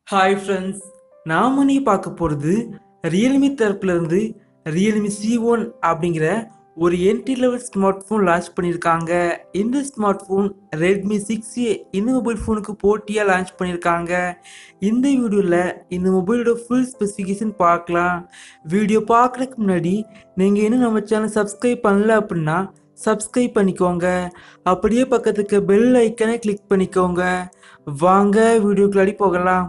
hi friends நாம நீ பார்க்க போகிறது ரியல்மி தரப்புலேருந்து ரியல்மி சி ஒன் அப்படிங்கிற ஒரு entry level smart phone launch பண்ணியிருக்காங்க இந்த smart phone Redmi six A இந்த மொபைல் ஃபோனுக்கு போட்டியாக லான்ச் பண்ணியிருக்காங்க இந்த வீடியோவில் இந்த மொபைலோட ஃபுல் ஸ்பெசிஃபிகேஷன் பார்க்கலாம் வீடியோ பார்க்குறதுக்கு முன்னாடி நீங்கள் இன்னும் நம்ம சேனல் சப்ஸ்கிரைப் பண்ணல அப்படின்னா சப்ஸ்கிரைப் பண்ணிக்கோங்க அப்படியே பக்கத்துக்கு பெல் ஐக்கனை கிளிக் பண்ணிக்கோங்க வாங்க வீடியோக்குள்ளாடி போகலாம்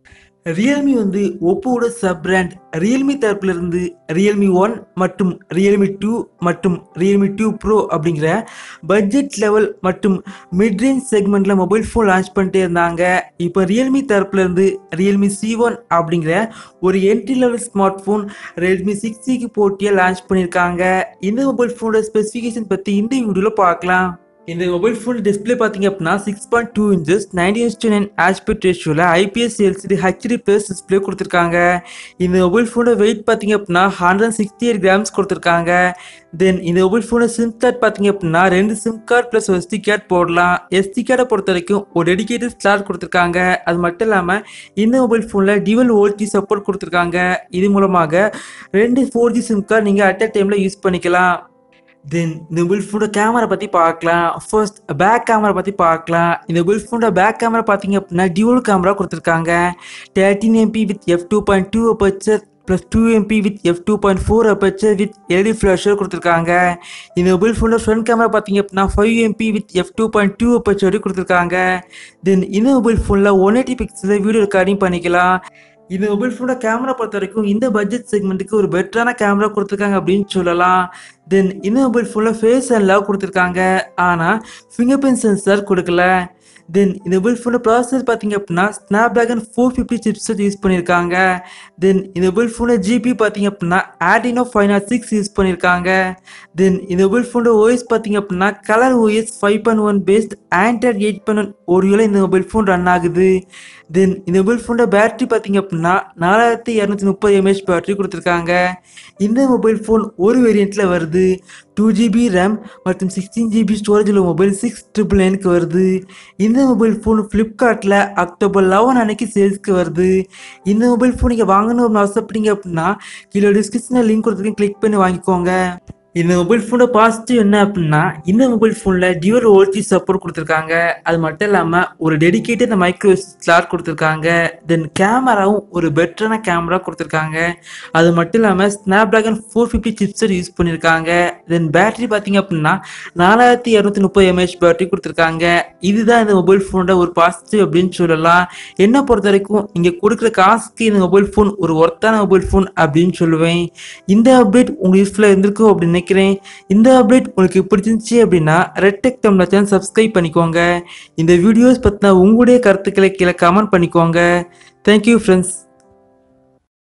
ரியல்மி வந்து ஒப்போவோட சப் பிராண்ட் ரியல்மி தரப்புல இருந்து ரியல்மி ஒன் மற்றும் ரியல்மி டூ மற்றும் ரியல்மி டூ ப்ரோ அப்படிங்கிற பட்ஜெட் லெவல் மற்றும் மிட் ரேஞ்ச் செக்மெண்ட்ல மொபைல் ஃபோன் லான்ச் பண்ணிட்டே இருந்தாங்க இப்போ ரியல்மி தரப்புல இருந்து ரியல்மி சி ஒன் அப்படிங்கிற ஒரு entry level smart phone Redmi சிக்ஸ்டிக்கு போட்டியாக லான்ச் பண்ணியிருக்காங்க இந்த மொபைல் ஃபோனோட ஸ்பெசிஃபிகேஷன் பற்றி இந்த வீடியோவில் பார்க்கலாம் இந்த மொபைல் ஃபோன் டிஸ்பிளே பார்த்தீங்க அப்படின்னா six point two inches ninety to nine aspect ரேஷியோவில் IPS LCD HD plus display கொடுத்துருக்காங்க இந்த மொபைல் ஃபோனோட வெயிட் பார்த்தீங்க அப்படின்னா ஹண்ட்ரட் சிக்ஸ்டி எயிட் கிராம்ஸ் கொடுத்துருக்காங்க தென் இந்த மொபைல் ஃபோனோட சிம் கார்டு பார்த்தீங்க அப்படின்னா ரெண்டு SIM card plus SD card போடலாம் எஸ்டி கார்டை பொறுத்த வரைக்கும் ஒரு டெடிகேட்டட் ஸ்லாட் கொடுத்துருக்காங்க அது மட்டும் இல்லாமல் இந்த மொபைல் ஃபோனில் டிவல் ஓல்டி சப்போர்ட் கொடுத்துருக்காங்க இது மூலமாக ரெண்டு ஃபோர் ஜி சிம் கார்டு நீங்கள் அட் அ டைமில் யூஸ் பண்ணிக்கலாம் தென் இந்த மொபைல் ஃபோனோட கேமரா பற்றி பார்க்கலாம் ஃபர்ஸ்ட் பேக் கேமரா பற்றி பார்க்கலாம் இந்த மொபைல் ஃபோனோட பேக் கேமரா பார்த்தீங்க அப்படின்னா டியூல் கேமரா கொடுத்துருக்காங்க thirteen MP with F two point two aperture plus two MP with F two point four aperture with LED flasher கொடுத்துருக்காங்க இந்த மொபைல் ஃபோனோட ஃப்ரண்ட் கேமரா பார்த்தீங்க அப்படின்னா five MP with F two point two aperture கொடுத்துருக்காங்க then இந்த mobile ஃபோனில் one eighty பிக்சலில் video recording பண்ணிக்கலாம் இந்த மொபைல் ஃபோனோட கேமரா பொறுத்த வரைக்கும் இந்த பட்ஜெட் செக்மெண்ட்டுக்கு ஒரு பெட்டரான கேமரா கொடுத்துருக்காங்க அப்படின்னு சொல்லலாம் தென் இந்த மொபைல் ஃபோனில் ஃபேஸ் அண்ட் லவ் கொடுத்துருக்காங்க ஆனால் ஃபிங்கர் பிரிண்ட் சென்சார் கொடுக்கல தென் இந்த மொபைல் ஃபோனோட ப்ராசஸர் பார்த்தீங்க அப்படின்னா Snapdragon four fifty chipset use பண்ணியிருக்காங்க தென் இந்த மொபைல் ஃபோனோட ஜிபி பார்த்தீங்க அப்படின்னா Adreno five naught six use பண்ணியிருக்காங்க தென் இந்த மொபைல் ஃபோனோட ஓஎஸ் பார்த்தீங்க அப்படின்னா colour OS five point one based Android eight point one ஓரியோவில் இந்த மொபைல் ஃபோன் ரன் ஆகுது தென் இந்த மொபைல் ஃபோனோட பேட்டரி பார்த்தீங்க அப்படின்னா நாலாயிரத்தி இரநூத்தி முப்பது எம்ஏஹெச் பேட்டரி கொடுத்துருக்காங்க இந்த மொபைல் ஃபோன் ஒரு வேரியண்ட்டில் வருது டூ ஜிபி ரேம் மற்றும் சிக்ஸ்டீன் ஜிபி ஸ்டோரேஜ் உள்ள மொபைல் சிக்ஸ் ட்ரிபிள் நைனுக்கு வருது இந்த மொபைல் ஃபோன் ஃப்ளிப்கார்ட்டில் அக்டோபர் லெவன் அன்னைக்கு சேல்ஸ்க்கு வருது இந்த மொபைல் ஃபோன் நீங்கள் வாங்கணும் அப்படின்னு ஆசைப்பட்டீங்க அப்படின்னா கீழே டிஸ்கிரிப்ஷனில் லிங்க் கொடுத்துருக்கேன் கிளிக் பண்ணி வாங்கிக்கோங்க இந்த மொபைல் ஃபோனோட பாசிட்டிவ் என்ன அப்படின்னா இந்த மொபைல் ஃபோனில் டியூர் ஓல்டி சப்போர்ட் கொடுத்துருக்காங்க அது மட்டும் இல்லாமல் ஒரு டெடிக்கேட்டட் மைக்ரோ ஸ்லாட் கொடுத்துருக்காங்க தென் கேமராவும் ஒரு பெட்டரான கேமரா கொடுத்துருக்காங்க அது மட்டும் இல்லாமல் Snapdragon four fifty chipset use பண்ணியிருக்காங்க தென் பேட்டரி பார்த்தீங்க அப்படின்னா நாலாயிரத்தி இரநூத்தி முப்பது எம்ஏஹெச் பேட்டரி கொடுத்துருக்காங்க இதுதான் இந்த மொபைல் ஃபோனோட ஒரு பாசிட்டிவ் அப்படின்னு சொல்லலாம் என்ன பொறுத்த வரைக்கும் இங்கே கொடுக்குற காசுக்கு இந்த மொபைல் ஃபோன் ஒரு ஒர்த்தான மொபைல் ஃபோன் அப்படின்னு சொல்லுவேன் இந்த அப்டேட் உங்களுக்கு யூஸ்ஃபுல்லாக இருந்திருக்கும் அப்படின்னு நினைக்கிறேன் இந்த அப்டேட் உங்களுக்கு பிடிச்சிருந்துச்சு அப்படின்னா Red Tech Tamil channel subscribe பண்ணிக்கோங்க இந்த வீடியோஸ் பற்றின உங்களுடைய கருத்துக்களை கீழே கமெண்ட் பண்ணிக்கோங்க தேங்க்யூ ஃப்ரெண்ட்ஸ்